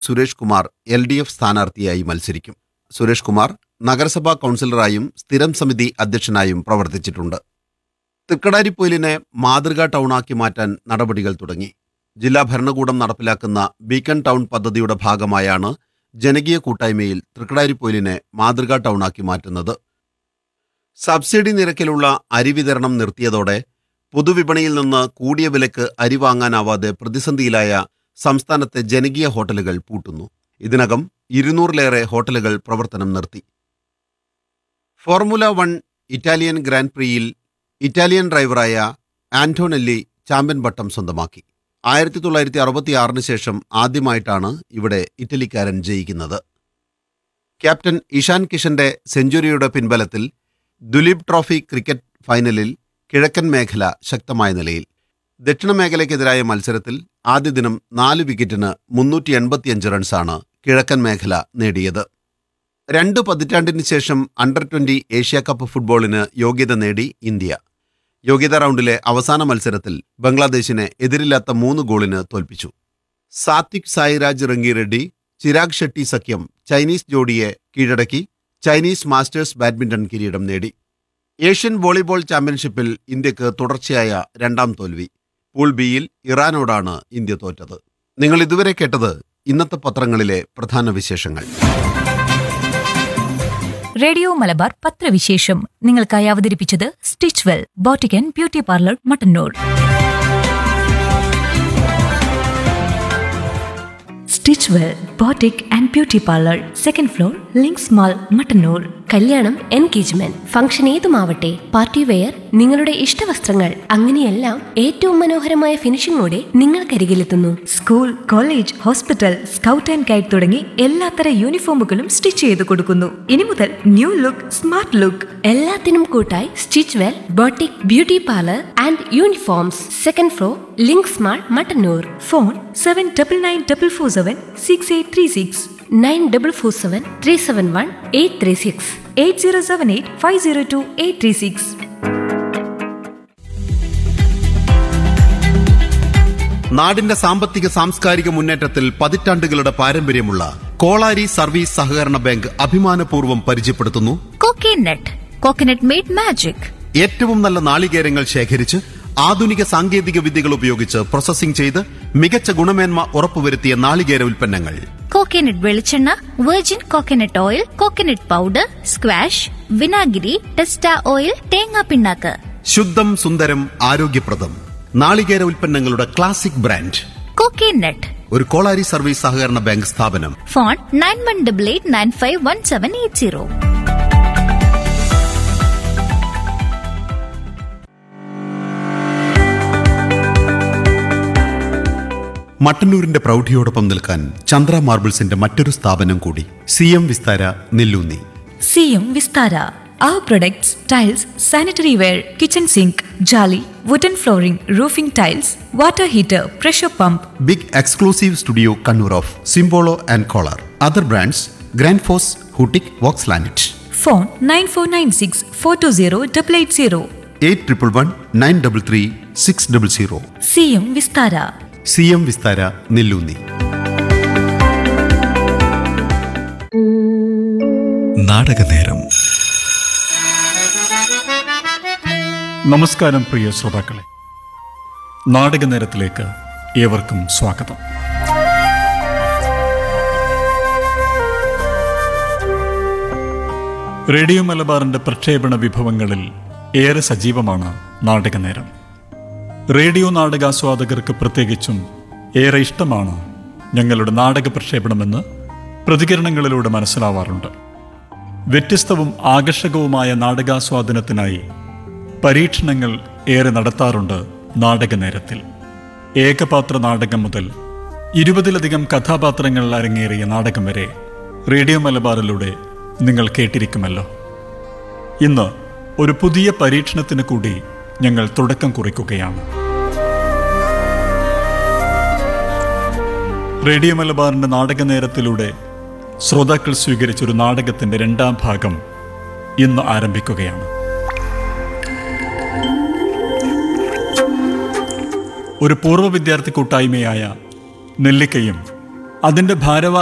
Suresh Kumar L D F സ്ഥാനാർത്ഥിയായി മത്സരിക്കും സുരേഷ് കുമാർ നഗരസഭാ കൗൺസിലറായും സ്ഥിരം സമിതി അധ്യക്ഷനായും പ്രവർത്തിച്ചിട്ടുണ്ട് തൃക്കടാരിപ്പൊയിലിനെ മാതൃകാ ടൗണാക്കി മാറ്റാൻ നടപടികൾ തുടങ്ങി ജില്ലാ ഭരണകൂടം നടപ്പിലാക്കുന്ന ബീക്കൺ ടൗൺ പദ്ധതിയുടെ ഭാഗമായാണ് ജനകീയ കൂട്ടായ്മയിൽ തൃക്കടാരിപ്പൊയിലിനെ മാതൃകാ ടൗണാക്കി മാറ്റുന്നത് സബ്സിഡി നിരക്കിലുള്ള അരി വിതരണം നിർത്തിയതോടെ പൊതുവിപണിയിൽ നിന്ന് കൂടിയ വിലക്ക് അരി വാങ്ങാനാവാതെ പ്രതിസന്ധിയിലായ സംസ്ഥാനത്തെ ജനകീയ ഹോട്ടലുകൾ പൂട്ടുന്നു ഇതിനകം ഇരുന്നൂറിലേറെ ഹോട്ടലുകൾ പ്രവർത്തനം നിർത്തി ഫോർമുല വൺ ഇറ്റാലിയൻ ഗ്രാൻഡ് പ്രിയിൽ ഇറ്റാലിയൻ ഡ്രൈവറായ ആന്റോനെല്ലി ചാമ്പ്യൻ പട്ടം സ്വന്തമാക്കി ആയിരത്തി തൊള്ളായിരത്തി അറുപത്തിയാറിന് ശേഷം ആദ്യമായിട്ടാണ് ഇവിടെ ഇറ്റലിക്കാരൻ ജയിക്കുന്നത് ക്യാപ്റ്റൻ ഇഷാൻ കിഷന്റെ സെഞ്ചുറിയുടെ പിൻബലത്തിൽ ദുലീപ് ട്രോഫി ക്രിക്കറ്റ് ഫൈനലിൽ കിഴക്കൻ മേഖല ശക്തമായ നിലയിൽ ദക്ഷിണ മേഖലയ്ക്കെതിരായ മത്സരത്തിൽ ആദ്യ ദിനം നാല് വിക്കറ്റിന് മുന്നൂറ്റി എൺപത്തിയഞ്ച് റൺസാണ് കിഴക്കൻ മേഖല നേടിയത് രണ്ട് പതിറ്റാണ്ടിന് ശേഷം അണ്ടർ ട്വന്റി ഏഷ്യ കപ്പ് ഫുട്ബോളിന് യോഗ്യത നേടി ഇന്ത്യ യോഗ്യതാ റൗണ്ടിലെ അവസാന മത്സരത്തിൽ ബംഗ്ലാദേശിനെ എതിരില്ലാത്ത മൂന്ന് ഗോളിന് തോൽപ്പിച്ചു സാത്വിക് സായിരാജ് റങ്കി റെഡ്ഡി ചിരാഗ് ഷെട്ടി സഖ്യം ചൈനീസ് ജോഡിയെ കീഴടക്കി ചൈനീസ് മാസ്റ്റേഴ്സ് ബാഡ്മിന്റൺ കിരീടം നേടി ഏഷ്യൻ വോളിബോൾ ചാമ്പ്യൻഷിപ്പിൽ ഇന്ത്യക്ക് തുടർച്ചയായ രണ്ടാം തോൽവി പൂൾ ബിയിൽ ഇറാനോടാണ് ഇന്ത്യ തോറ്റത് നിങ്ങൾ ഇതുവരെ കേട്ടത് ഇന്നത്തെ പത്രങ്ങളിലെ പ്രധാന വിശേഷങ്ങൾ റേഡിയോ മലബാർ പത്രവിശേഷം നിങ്ങൾക്കായി അവതരിപ്പിച്ചത് സ്റ്റിച്ച് വെൽ ബോട്ടിക്കൻ beauty parlour Mattannur stitch well boutique and beauty parlour second floor links mall Mattannur കല്യാണം എൻഗേജ്മെന്റ് ഫംഗ്ഷൻ ഏതുമാവട്ടെ പാർട്ടി വെയർ നിങ്ങളുടെ ഇഷ്ടവസ്ത്രങ്ങൾ അങ്ങനെയെല്ലാം ഏറ്റവും മനോഹരമായ ഫിനിഷിംഗോടെ നിങ്ങൾക്കരികിലെത്തുന്നു school college hospital scout and guide തുടങ്ങി എല്ലാത്തര യൂണിഫോമുകളും സ്റ്റിച്ച് ചെയ്ത് കൊടുക്കുന്നു ഇനി മുതൽ ന്യൂ ലുക്ക് സ്മാർട്ട് ലുക്ക് എല്ലാത്തിനും കൂട്ടായി stitch well boutique beauty parlour and uniforms second floor links mall Mattannur phone seven double nine double four seven six eight three six nine double four seven three seven one eight three six eight zero seven eight five zero two eight three six നാടിന്റെ സാമ്പത്തിക സാംസ്കാരിക മുന്നേറ്റത്തിൽ പതിറ്റാണ്ടുകളുടെ പാരമ്പര്യമുള്ള Kolari service സഹകരണ bank അഭിമാനപൂർവ്വം പരിചയപ്പെടുത്തുന്നു coconut coconut made magic ഏറ്റവും നല്ല നാളികേരങ്ങൾ ശേഖരിച്ച് ആധുനിക സാങ്കേതിക വിദ്യകൾ ഉപയോഗിച്ച് പ്രോസസ്സിംഗ് ചെയ്ത് മികച്ച ഗുണമേന്മ ഉറപ്പുവരുത്തിയ നാളികേര ഉൽപ്പന്നങ്ങൾ കോക്കനട്ട് വെളിച്ചെണ്ണ virgin coconut oil coconut powder squash വിനാഗിരി ടെസ്റ്റ ഓയിൽ തേങ്ങാ പിണ്ണാക്ക് ശുദ്ധം സുന്ദരം ആരോഗ്യപ്രദം നാളികേര ഉൽപ്പന്നങ്ങളുടെ ക്ലാസിക് ബ്രാൻഡ് കോക്കനട്ട് ഒരു കോളാരി സർവീസ് സഹകരണ ബാങ്ക് സ്ഥാപനം phone nine one double eight nine five one seven eight zero മട്ടന്നൂരിന്റെ പ്രൗഢിയോടൊപ്പം നിൽക്കാൻ ചന്ദ്ര മാർബിൾസിന്റെ മറ്റൊരു സ്ഥാപനം കൂടി C M Vistara Nelloonni C M Vistara our products tiles sanitary ware kitchen sink jali wooden flooring roofing tiles water heater pressure pump big exclusive studio Kannur of Simpolo and Kohler other brands Grundfos ഹൂട്ടിക് Vox ലാനറ്റ് phone nine four nine six four two zero double eight zero eight triple one nine double three six double zero C M Vistara C M Vistara Nelloonni നാടകനേരം നമസ്കാരം പ്രിയ ശ്രോതാക്കളെ നാടകനേരത്തിലേക്ക് ഏവർക്കും സ്വാഗതം radio മലബാറിന്റെ പ്രക്ഷേപണ വിഭവങ്ങളിൽ ഏറെ സജീവമാണ് നാടകനേരം റേഡിയോ നാടകാസ്വാദകർക്ക് പ്രത്യേകിച്ചും ഏറെ ഇഷ്ടമാണ് ഞങ്ങളുടെ നാടക പ്രക്ഷേപണമെന്ന് പ്രതികരണങ്ങളിലൂടെ മനസ്സിലാവാറുണ്ട് വ്യത്യസ്തവും ആകർഷകവുമായ നാടകാസ്വാദനത്തിനായി പരീക്ഷണങ്ങൾ ഏറെ നടത്താറുണ്ട് നാടകനേരത്തിൽ ഏകപാത്ര നാടകം മുതൽ ഇരുപതിലധികം കഥാപാത്രങ്ങൾ അരങ്ങേറിയ നാടകം വരെ റേഡിയോ മലബാറിലൂടെ നിങ്ങൾ കേട്ടിരിക്കുമല്ലോ ഇന്ന് ഒരു പുതിയ പരീക്ഷണത്തിന് കൂടി ഞങ്ങൾ തുടക്കം കുറിക്കുകയാണ് റേഡിയോ മലബാറിന്റെ നാടകനേരത്തിലൂടെ ശ്രോതാക്കൾ സ്വീകരിച്ചൊരു നാടകത്തിന്റെ രണ്ടാം ഭാഗം ഇന്ന് ആരംഭിക്കുകയാണ് ഒരു പൂർവ്വ വിദ്യാർത്ഥി കൂട്ടായ്മയായ നെല്ലിക്കയും അതിൻ്റെ ഭാരവാ